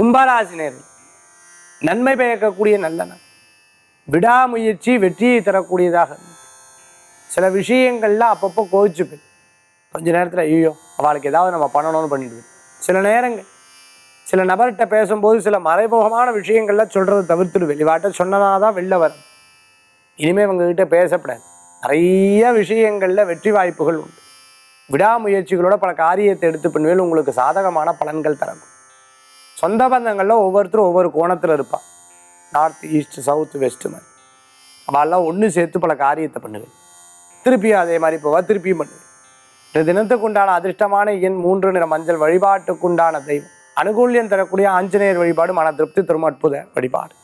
கும்பராசினர் நன்மை பயக்கக்கூடிய நல்ல நாள் விடாமுயற்சி வெற்றியை தரக்கூடியதாக இருக்கும். சில விஷயங்கள்ல அப்பப்போ கோவிச்சுப்பேன் கொஞ்ச நேரத்தில் ஐயோ அவளுக்கு ஏதாவது நம்ம பண்ணணும்னு பண்ணிடுவேன் சில நேரங்கள் சில நபர்கிட்ட பேசும்போது சில மறைமுகமான விஷயங்கள்ல சொல்றதை தவிர்த்துடுவேன் இவாட்ட சொன்னதாக தான் வெளில வரும் இனிமேல் இவங்ககிட்ட பேசப்படாது நிறைய விஷயங்கள்ல வெற்றி வாய்ப்புகள் உண்டு விடாமுயற்சிகளோட பல காரியத்தை எடுத்து பண்ணுவேல் உங்களுக்கு சாதகமான பலன்கள் தரும் சொந்த பந்தங்களில் ஒவ்வொருத்தரும் ஒவ்வொரு கோணத்தில் இருப்பா நார்த் ஈஸ்ட் சவுத் வெஸ்ட் மாதிரி அவெல்லாம் ஒன்று சேர்த்து பல காரியத்தை பண்ணுவேன் திருப்பியும் அதே மாதிரி போவா திருப்பியும் பண்ணுவேன் இந்த தினத்துக்கு உண்டான அதிர்ஷ்டமான எண் மூன்று நிற மஞ்சள் வழிபாட்டுக்குண்டான தெய்வம் அனுகூல்யம் தரக்கூடிய ஆஞ்சநேயர் வழிபாடு மன திருப்தி தரும் அற்புத வழிபாடு